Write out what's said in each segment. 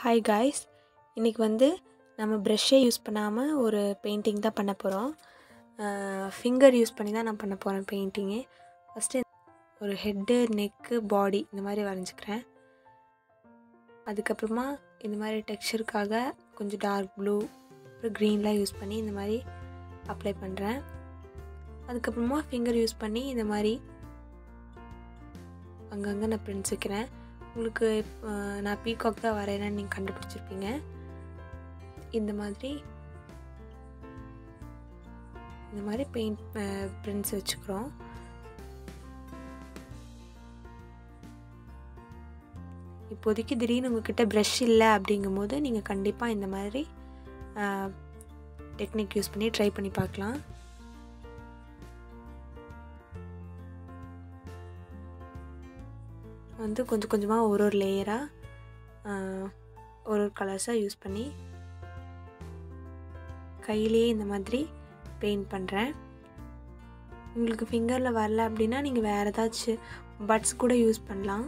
hi guys இன்றைக்கி வந்து நம்ம ப்ரெஷ்ஷே யூஸ் பண்ணாமல் ஒரு பெயிண்டிங் தான் பண்ண போகிறோம் ஃபிங்கர் யூஸ் பண்ணி தான் நான் பண்ண போகிறேன் பெயிண்டிங்கு ஃபஸ்ட்டு ஒரு ஹெட்டு நெக்கு பாடி இந்த மாதிரி வரைஞ்சிக்கிறேன் அதுக்கப்புறமா இந்த மாதிரி டெக்ஸ்சருக்காக கொஞ்சம் டார்க் ப்ளூ அப்புறம் க்ரீன்லாம் யூஸ் பண்ணி இந்த மாதிரி அப்ளை பண்ணுறேன் அதுக்கப்புறமா ஃபிங்கர் யூஸ் பண்ணி இந்த மாதிரி அங்கங்கே நான் பிரிண்ட்ஸ் வைக்கிறேன் உங்களுக்கு அஹ், நான் பீகாக் தான் வரைகிறேன்னு நீங்கள் கண்டுபிடிச்சிருப்பீங்க இந்த மாதிரி இந்த மாதிரி பெயிண்ட் பிரிண்ட்ஸ் வச்சுக்கிறோம் இப்போதைக்கு திடீர்னு உங்ககிட்ட ப்ரஷ் இல்லை அப்படிங்கும்போது நீங்கள் கண்டிப்பாக இந்த மாதிரி டெக்னிக் யூஸ் பண்ணி ட்ரை பண்ணி பார்க்கலாம் வந்து கொஞ்சம் கொஞ்சமாக ஒரு ஒரு லேயராக ஒரு ஒரு கலர்ஸாக யூஸ் பண்ணி கையிலேயே இந்த மாதிரி பெயிண்ட் பண்ணுறேன் உங்களுக்கு ஃபிங்கரில் வரல அப்படின்னா நீங்கள் வேறு ஏதாச்சும் பட்ஸ் கூட யூஸ் பண்ணலாம்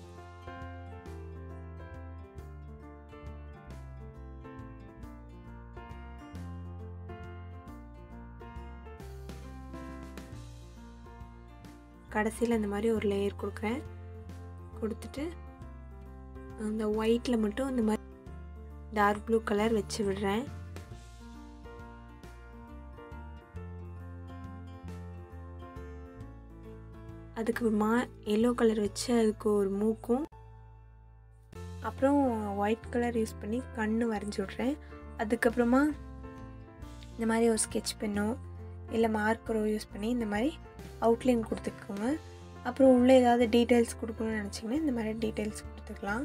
கடைசியில் இந்த மாதிரி ஒரு லேயர் கொடுக்குறேன் கொடுத்துட்டு அந்த ஒயிட்டில் மட்டும் இந்த மாதிரி டார்க் ப்ளூ கலர் வச்சு விடுறேன் அதுக்கப்புறமா எல்லோ கலர் வச்சு அதுக்கு ஒரு மூக்கும் அப்புறம் ஒயிட் கலர் யூஸ் பண்ணி கண்ணு வரைஞ்சி விட்றேன் அதுக்கப்புறமா இந்த மாதிரி ஒரு ஸ்கெட்ச் பென்னோ இல்லை மார்க்கரோ யூஸ் பண்ணி இந்த மாதிரி அவுட்லைன் கொடுத்துக்கோங்க அப்புறம் உள்ளே ஏதாவது டீட்டெயில்ஸ் கொடுக்கணும்னு நினச்சிங்கன்னா இந்த மாதிரி டீட்டெயில்ஸ் கொடுத்துக்கலாம்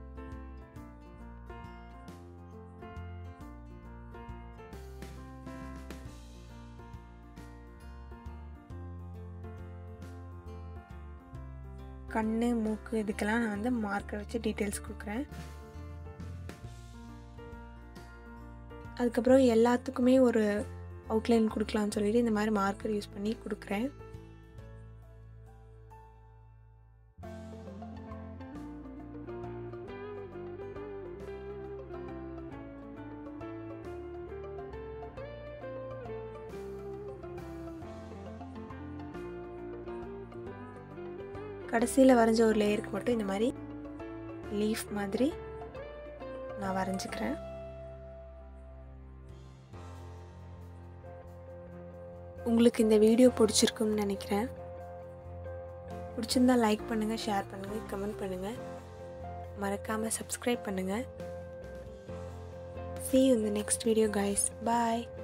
கண் மூக்கு இதுக்கெல்லாம் நான் வந்து மார்க்கர் வச்சு டீட்டெயில்ஸ் கொடுக்குறேன் அதுக்கப்புறம் எல்லாத்துக்குமே ஒரு அவுட்லைன் கொடுக்கலாம்னு சொல்லிட்டு இந்த மாதிரி மார்க்கர் யூஸ் பண்ணி கொடுக்குறேன் கடைசியில் வரைஞ்ச ஒரு லேயருக்கு மட்டும் இந்த மாதிரி லீஃப் மாதிரி நான் வரைஞ்சிக்கிறேன் உங்களுக்கு இந்த வீடியோ பிடிச்சிருக்கும்னு நினைக்கிறேன் பிடிச்சிருந்தா லைக் பண்ணுங்கள் ஷேர் பண்ணுங்கள் கமெண்ட் பண்ணுங்கள் மறக்காமல் சப்ஸ்கிரைப் பண்ணுங்கள் see you in the next video guys bye